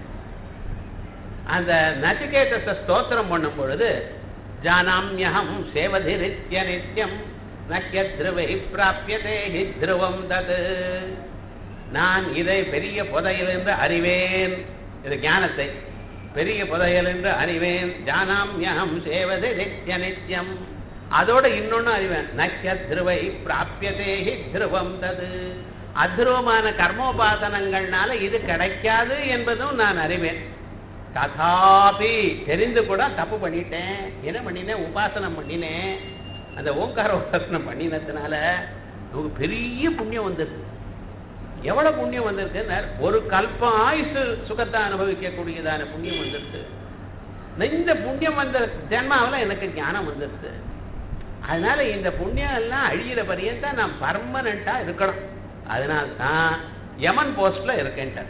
அந்த நச்சிகேதத்தை ஸ்தோத்திரம் பண்ணும் பொழுது ஜானாமியகம் சேவதிரித்ய நித்யம் நக்கியத்ருவை பிராபியதே ஹி த்ருவம் தது நான் இதை பெரிய புதையல் என்று அறிவேன் இது ஞானத்தை பெரிய புதையல் என்று அறிவேன் ஜானாமியகம் சேவதிரித்ய நித்யம் அதோட இன்னொன்னு அறிவேன் நக்கியத்ருவை பிராபியதே ஹி த்ருவம் தது அத்ருவமான கர்மோபாசனங்கள்னால இது கிடைக்காது என்பதும் நான் அறிவேன் ததாபி தெரிந்து கூட தப்பு பண்ணிட்டேன் என்ன பண்ணினேன் உபாசனம் பண்ணினேன் அந்த ஓங்கார உபாசனம் பண்ணினதுனால நமக்கு பெரிய புண்ணியம் வந்திருக்கு எவ்வளவு புண்ணியம் வந்திருக்கு ஒரு கல்பம் ஆயுசு சுகத்தை அனுபவிக்கக்கூடியதான புண்ணியம் வந்திருக்கு இந்த புண்ணியம் வந்த ஜென்மாவில் எனக்கு ஞானம் வந்துருச்சு அதனால இந்த புண்ணியம் எல்லாம் அழியிற பரியந்தான் நான் பர்மனண்டா இருக்கணும் அதனால தான் யமன் போஸ்ட்ல இருக்கேன்ட்டார்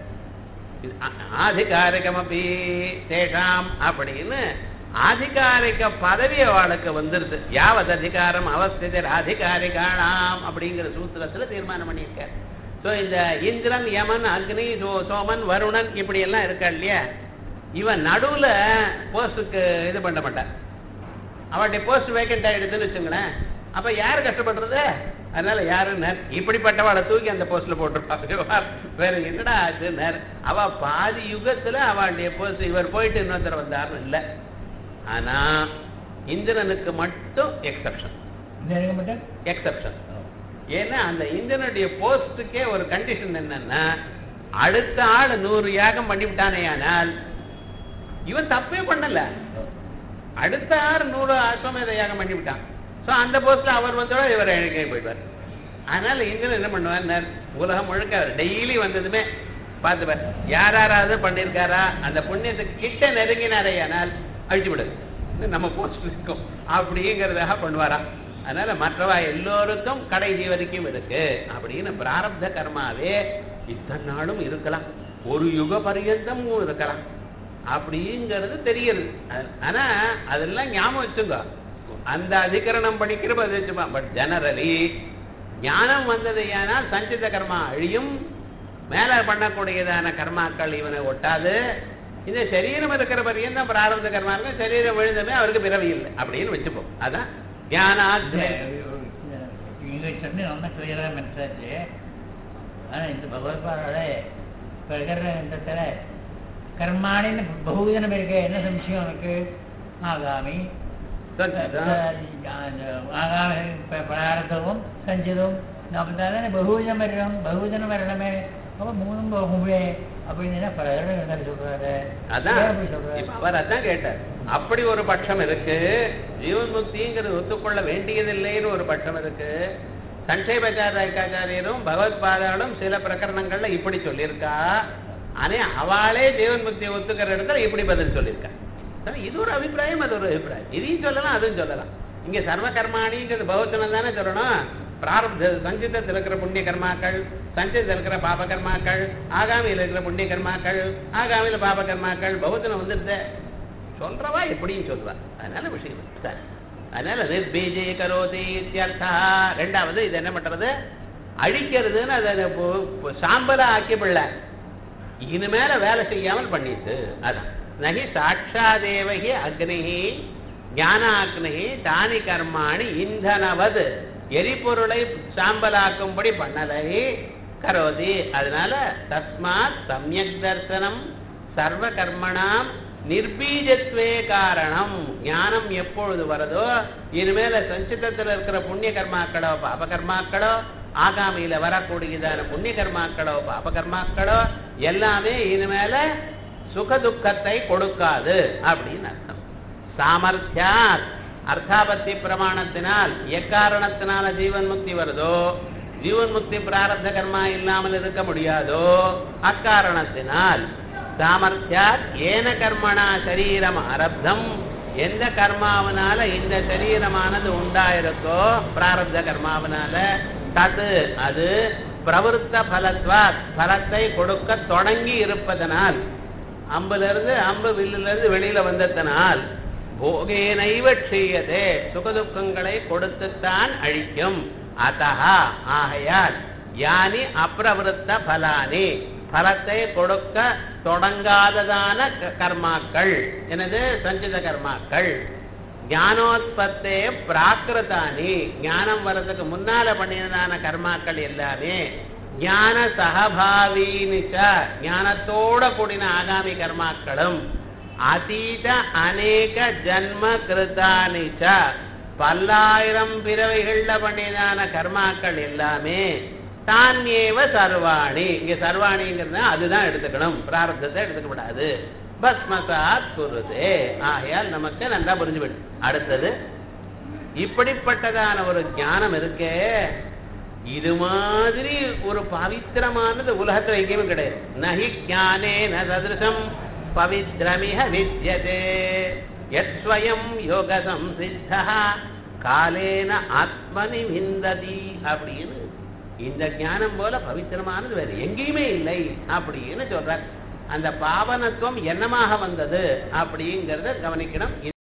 ஆதிகாரிகமபி தேஷாம் அப்படின்னு ஆதிகாரிக பதவி அவளுக்கு வந்துருது யாவது அதிகாரம் அவஸ்திதர் ஆதிகாரிகானாம் அப்படிங்கிற சூத்திரத்துல தீர்மானம் பண்ணியிருக்கார் ஸோ இந்த இந்திரன் யமன் அக்னி சோ சோமன் வருணன் இப்படி எல்லாம் இருக்கா இல்லையா இவன் நடுவுல போஸ்டுக்கு இது பண்ண மாட்டான் அவனுடைய போஸ்ட் வேக்கண்ட் ஆயிடுதுன்னு வச்சுங்களேன் அப்ப யாரு கஷ்டப்படுறது அதனால யாருன்னு இப்படிப்பட்டவாளை தூக்கி அந்த போஸ்ட்ல போட்டிருப்பா வேற என்னடா ஆச்சுன்னு அவ பாதி யுகத்துல அவளுடைய போஸ்ட் இவர் போயிட்டு இன்னொருத்தர் வந்தாருன்னு இல்லை ஆனா இந்திரனுக்கு மட்டும் எக்ஸப்ஷன் மட்டும் எக்ஸப்ஷன் ஏன்னா அந்த இந்திரனுடைய போஸ்டுக்கே ஒரு கண்டிஷன் என்னன்னா அடுத்த ஆள் நூறு யாகம் பண்ணிவிட்டானே ஆனால் இவன் தப்பே பண்ணல அடுத்த ஆறு நூறு அஸ்வமேத யாகம் பண்ணிவிட்டான் ஸோ அந்த போஸ்ட்ல அவர் வந்தோட இவர் எழுக்கை போயிடுவார் அதனால இந்திரன் என்ன பண்ணுவார் உலகம் முழுக்க டெய்லி வந்ததுமே பார்த்துப்பார் யார் யாராவது பண்ணியிருக்காரா அந்த புண்ணியத்துக்கு கிட்ட நெருங்கினாரே ஆனால் அழிச்சு விடுது நம்ம போஸ்ட் இருக்கும் அப்படிங்கிறதாக பண்ணுவாராம் அதனால மற்றவா எல்லோருக்கும் கடைசி வரைக்கும் இருக்கு அப்படின்னு பிராரப்த கர்மாவே இத்தனை நாளும் இருக்கலாம் ஒரு யுக பரியந்தமும் இருக்கலாம் அப்படிங்கிறது தெரியுது ஆனா அதெல்லாம் ஞாபகம் வச்சுங்க அந்த அதிகரணம் படிக்கிற அது வச்சுப்பான் பட் ஜெனரலி ஞானம் வந்தது ஏனால் சஞ்சித கர்மா அழியும் மேல பண்ணக்கூடியதான கர்மாக்கள் இவனை ஒட்டாது இந்த சரீரம் இருக்கிற வரையும் தான் பிராரப்த கர்மா இருக்கும் சரீரம் விழுந்தமே அவருக்கு பிறவி இல்லை அப்படின்னு வச்சுப்போம் அதான் ஞானாத்மே நீங்க சொன்னி ரொம்ப கிளியரா மென்சாச்சு ஆனா இந்த பகவத்பாதோட இப்ப இருக்கிற இந்த கர்மானின்னு பகுஜனம் இருக்கு என்ன சம்சயம் உனக்கு ஆகாமி ஆகாமி பிரார்த்தமும் சஞ்சிதம் அப்ப தானே பகுஜனம் வரணும் பகுஜனம் வரணுமே அப்ப மூணும் போகுமே அப்படின்னு பிரகடனம் என்ன சொல்றாரு அதான் எப்படி சொல்றாரு இப்ப அவர் அதான் கேட்டார் அப்படி ஒரு பட்சம் இருக்கு ஜீவன் முக்திங்கிறது ஒத்துக்கொள்ள வேண்டியதில்லைன்னு ஒரு பட்சம் இருக்கு சஞ்சயபச்சாரியாச்சாரியரும் பகவத் பாதாளும் சில பிரகரணங்கள்ல இப்படி சொல்லியிருக்கா ஆனா அவளே ஜீவன் முக்தியை ஒத்துக்கிற இடத்துல இப்படி பதில் சொல்லியிருக்கா சரி, இது ஒரு அபிப்பிராயம் அது ஒரு அபிப்பிராயம் இதையும் சொல்லலாம் அதுவும் சொல்லலாம் இங்க சர்வ கர்மாணிங்கிறது பௌத்தனம் தானே சொல்லணும் பிராரப்த சஞ்சிதத்தில் இருக்கிற புண்ணிய கர்மாக்கள் சஞ்சிதத்தில் இருக்கிற பாப கர்மாக்கள் ஆகாமியில் இருக்கிற புண்ணிய கர்மாக்கள் ஆகாமியில் பாப கர்மாக்கள் பௌத்தனம் வந்துருது சொல்றவா எப்படின்னு சொல்லுவா அதனால விஷயம் சரி அதனால நிர்பீஜே கரோதி இத்தியர்த்தா ரெண்டாவது இது என்ன பண்றது அழிக்கிறதுன்னு அதை பு- பு- சாம்பலா ஆக்கி பிள்ள இனிமேல வேலை செய்யாமல் பண்ணிட்டு அதான் நகி சாட்சாதேவகி அக்னிஹி ஞானாக்னிஹி தானி கர்மாணி இந்தனவது எரிபொருளை சாம்பலாக்கும்படி பண்ணலை கரோதி அதனால தஸ்மாத் சமயக் தர்சனம் சர்வ கர்மணாம் நிர்பீஜத்வே காரணம் ஞானம் எப்பொழுது வருதோ இனிமேல சஞ்சிதத்தில் இருக்கிற புண்ணிய கர்மாக்களோ பாப கர்மாக்களோ ஆகாமியில வரக்கூடியதான புண்ணிய கர்மாக்களோ பாப கர்மாக்களோ எல்லாமே இனிமேல சுக துக்கத்தை கொடுக்காது அப்படின்னு அர்த்தம் சாமர்த்தியாத் அர்த்தாபத்தி பிரமாணத்தினால் எக்காரணத்தினால ஜீவன் முக்தி வருதோ ஜீவன் முக்தி பிராரப்த கர்மா இல்லாமல் இருக்க முடியாதோ அக்காரணத்தினால் சாமர்த்தியாத் ஏன கர்மணா சரீரம் ஆரப்தம் எந்த கர்மாவனால இந்த சரீரமானது உண்டாயிருக்கோ பிராரப்த கர்மாவனால தது அது பிரவருத்த பலத்வாத் பலத்தை கொடுக்க தொடங்கி இருப்பதனால் அம்புல இருந்து அம்பு வில்லுல இருந்து வெளியில வந்ததனால் போகேனைவ செய்யதே சுகதுக்கங்களை கொடுத்துத்தான் அழிக்கும் அத்தஹா ஆகையால் யானி அப்பிரவருத்த பலானி பலத்தை கொடுக்க தொடங்காததான க- கர்மாக்கள் எனது சஞ்சித கர்மாக்கள் ஞானோத்பத்தே பிராகிருதானி ஞானம் வர்றதுக்கு முன்னால பண்ணியதான கர்மாக்கள் எல்லாமே ஞான சகபாவீனிச்ச ஞானத்தோட கூடின ஆகாமி கர்மாக்களும் அதீத அநேக ஜன்ம கிருதானிச்ச பல்லாயிரம் பிறவைகள்ல பண்ணியதான கர்மாக்கள் எல்லாமே தானியேவ சர்வாணி இங்க சர்வாணிங்கிறது அதுதான் எடுத்துக்கணும் பிராரப்தத்தை எடுத்துக்க கூடாது பஸ்மசாத் குருதே ஆகையால் நமக்கு நல்லா புரிஞ்சுவிடும் அடுத்தது இப்படிப்பட்டதான ஒரு ஞானம் இருக்கே இது மாதிரி ஒரு பவித்திரமானது உலகத்துல எங்கேயுமே கிடையாது நகி ஞானே ந சதிருஷம் பவித்ரமிக வித்யதே யஸ்வயம் யோக சம்சித்தா காலேன ஆத்மனி விந்ததி அப்படின்னு இந்த ஞானம் போல பவித்திரமானது வேற எங்கேயுமே இல்லை அப்படின்னு சொல்றார் அந்த பாவனத்துவம் என்னமாக வந்தது அப்படிங்கிறத கவனிக்கணும்